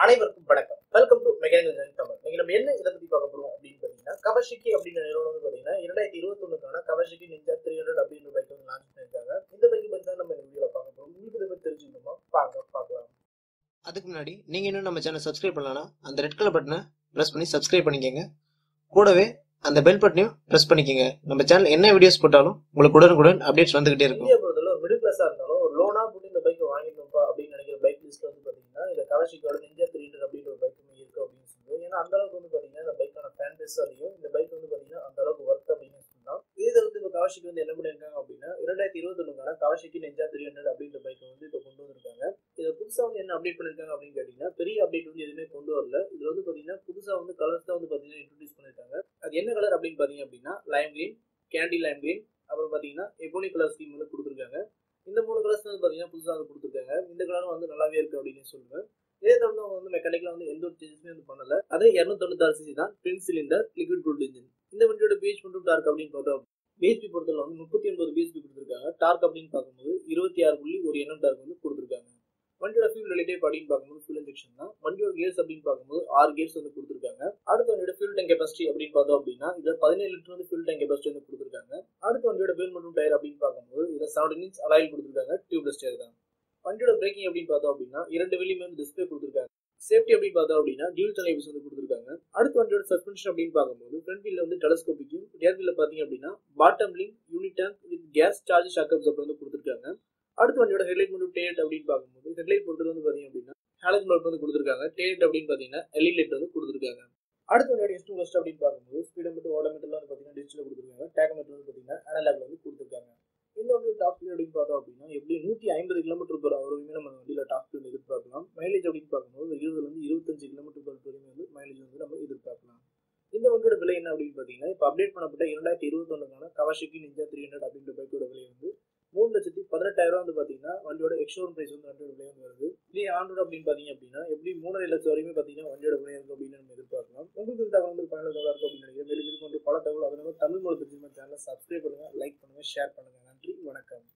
அனைவருக்கும் வணக்கம் welcome to mechanical Tamil நீங்க நம்ம என்ன இதை பத்தி பார்க்க போறோம் அப்படின்னு பாத்தீங்கன்னா கவஷிக்கி அப்படின்ற நிறுவனம் வந்து பாத்தீங்கன்னா இரண்டாயிரத்தி இருபத்தி ஒண்ணுக்கான கவஷிக்கி நிஞ்சா த்ரீ ஹண்ட்ரட் அப்படின்ற பைக் வந்து லான்ச் பண்ணிருக்காங்க இந்த பைக் பத்தி தான் நம்ம இந்த வீடியோல பார்க்க போறோம் உங்களுக்கு இதை பத்தி தெரிஞ்சுக்கணுமா வாங்க பார்க்கலாம் அதுக்கு முன்னாடி நீங்கள் இன்னும் நம்ம சேனல் சப்ஸ்கிரைப் பண்ணலன்னா அந்த ரெட் கலர் பட்டனை ப்ரெஸ் பண்ணி சப்ஸ்கிரைப் பண்ணிக்கோங்க கூடவே அந்த பெல் பட்டனையும் ப்ரெஸ் பண்ணிக்கோங்க நம்ம சேனல் என்ன வீடியோஸ் போட்டாலும் உங்களுக்கு உடனுக்குடன் அப்டேட்ஸ் வந்துகிட்டே இருக்கும் இந்தியா பொறுத்தவரை ஒரு மிடில் கிளாஸா இருந்தாலும் ஒரு லோனா போட்டு இந்த பைக் வாங்கிடணும்ப்பா அப்படின்னு நினைக்கிற பைக் லிஸ்ட்ல வந்து பாத்தீங்கன்னா இந்த கவஷிக்கோட நிஞ்சா த்ரீ ஹண்ட்ரட் அப்படின்ற ஒரு பைக் இருக்கு அப்படின்னு சொல்லுவோம் ஏன்னா அந்த அளவுக்கு வந்து பாத்தீங்கன்னா இந்த பைக்கான ஃபேன் பேஸ் அதிகம் இந்த பைக் வந்து பாத்தீங்கன்னா அந்த அளவுக்கு ஒர்க் அப்படின்னு சொல்லலாம் இதுல வந்து இப்போ கவஷிக்கு வந்து என்ன பண்ணிருக்காங்க அப்படின்னா இரண்டாயிரத்தி இருபத்தி ஒண்ணுக்கான கவஷிக்கு நெஞ்சா த்ரீ ஹண்ட்ரட் அப்படின்ற பைக்கை வந்து இப்போ கொண்டு வந்திருக்காங்க இதை புதுசா வந்து என்ன அப்டேட் பண்ணிருக்காங்க அப்படின்னு கேட்டீங்கன்னா பெரிய அப்டேட் வந்து எதுவுமே கொண்டு வரல இதுல வந்து பாத்தீங்கன்னா புதுசா வந்து கலர்ஸ் தான் வந்து பாத்தீங்கன்னா இன்ட்ரடியூஸ் பண்ணிருக்காங்க அது என்ன கலர் அப்படின்னு பாத்தீங்க அப்படின்னா lime green candy lime green அப்புறம் பாத்தீங்கன்னா எபோனி கலர் ஸ்கீம் வந்து கொடுத்துருக்காங்க இந்த மூணு கலர்ஸ் வந்து பாத்தீங்கன்னா புதுசா வந்து கொடுத்துருக்காங்க இந்த கலரும் வந்து நல்லாவே இருக்கு அப்படின்னு சொல்லுவேன் இதே தொடர்ந்து அவங்க வந்து மெக்கானிக்கல வந்து எந்த ஒரு சேஞ்சஸுமே வந்து பண்ணல அதே இரநூத்தொண்ணூத்தாறு சிசி தான் twin cylinder liquid cooled engine இந்த வண்டியோட பிஹெச் மற்றும் டார்க் அப்படின்னு பார்த்தோம் பிஹெச்பி பொறுத்தவரை வந்து முப்பத்தி ஒன்பது பிஹெச்பி கொடுத்துருக்காங்க டார்க் அப்படின்னு பார்க்கும்போது இருபத்தி ஆறு புள்ளி ஒரு எண்ணம் டார்க் வந்து கொடுத்துருக்காங்க வண்டியோட ஃபியூல் ரிலேட்டிவ் அப்படின்னு பார்க்கும்போது ஃபியூல் இன்ஜெக்ஷன் தான் வண்டியோட கியர்ஸ் அப்படின்னு பார்க்கும்போது ஆறு கியர்ஸ் வந்து கொடுத்துருக்காங்க அடுத்த வண்டியோட ஃபியூல் டேங்க் கெப்பாசிட்டி அப்படின்னு பார்த்தோம் அப்படின்னா இதுல பதினேழு லிட்டர் வந்து ஃபியூல் டேங்க் கெப்பாசிட்டி வந்து கொடுத்துருக்காங்க அடுத்த வண்டியோட வீல் மற்றும் டயர் அப்படின்னு பார்க்கும்போது இதுல செவன்டீன் இன்ச் அலாயில் கொடுத்துருக்காங்க டியூப்லெஸ் டயர் தான் வண்டியோட பிரேக்கிங் அப்படின்னு பார்த்தோம் அப்படின்னா இரண்டு வெளியுமே வந்து டிஸ்பிளே கொடுத்துருக்காங்க சேஃப்டி அப்படின்னு பார்த்தோம் அப்படின்னா டியூல் டனைபிள்ஸ் வந்து கொடுத்துருக்காங்க அடுத்த வண்டியோட சஸ்பென்ஷன் அப்படின்னு பார்க்கும்போது ஃப்ரண்ட் வீல்ல வந்து டெலஸ்கோபிக்கும் ரியர் வீல்ல பாத்தீங்க அப்படின்னா bottom link unit tank with gas charge shock absorber வந்து கொடுத்துருக்காங்க அடுத்த வண்டியோட ஹெட்லைட் மற்றும் டேட் அப்படின்னு பார்க்கும்போது ஹெட்லைட் பொறுத்தது வந்து பாத்தீங்க அப்படின்னா ஹேலஜன் பல்ப் வந்து கொடுத்துருக்காங்க டேட் அப்படின்னு பாத்தீங்கன்னா எல்இ லைட் வந்து கொடுத்துருக்காங்க அடுத்த வண்டியோட இன்ஸ்டூ கஸ்ட் அப்படின்னு பார்க்கும்போது ஸ்பீடோமீட்டர் ஓடோமீட்டர்லாம் வந்து பாத்தீங்கன்னா டிஜிட்டல் கொடுத்துருக்காங்க டேகோமீட்டர் வந்து பாத்தீங்கன்னா அனலாக்ல வந்து கொடுத்துருக்காங்க இந்த வண்டி டாப் ஸ்பீட் அப்படின்னு பார்த்தோம் அப்படின்னா எப்படி நூற்றி ஐம்பது கிலோமீட்டர் பர் அவர் வரைக்கும் நம்ம வண்டியில் டாப் ஸ்பீட் எதிர்பார்க்கலாம் மைலேஜ் அப்படின்னு பார்க்கும்போது இருபதுல இருந்து இருபத்தஞ்சு கிலோமீட்டர் பர் வரைக்கும் வந்து மைலேஜ் வந்து நம்ம எதிர்பார்க்கலாம் இந்த வண்டியோட விலை என்ன அப்படின்னு பார்த்தீங்கன்னா இப்போ அப்டேட் பண்ணப்பட்ட இரண்டாயிரத்தி இருபத்தொன்னுக்கான கவாஷிக்கு நிஞ்சா த்ரீ ஹண்ட்ரட் அப்படின்ற பைக்கோட விலை வந்து மூணு லட்சத்தி பதினெட்டாயிரம் வந்து பார்த்தீங்கன்னா வண்டியோட எக்ஸ்ஷோரூம் பிரைஸ் வந்து வண்டியோட விலை வந்து வருது இதே ஆண்ட்ராய்டு அப்படின்னு பார்த்தீங்க அப்படின்னா எப்படி மூணரை லட்சம் வரைக்கும் பார்த்தீங்கன்னா வண்டியோட விலை இருக்கும் அப்படின்னு நம்ம எதிர்பார்க்கலாம் உங்களுக்கு இந்த தகவல் வந்து பயனுள்ளதாக இருக்கும் அப்படின்னு நினைக்கிறேன் மேலும் இது போன்ற பல தகவல் அதனால தமிழ் மொழி தெரிஞ்சுமா சேனலை சப்ஸ்கிரைப் பண்ணுங்க லைக் பண்ணுங்க ஷேர் பண்ணுங்க நன்றி வணக்கம்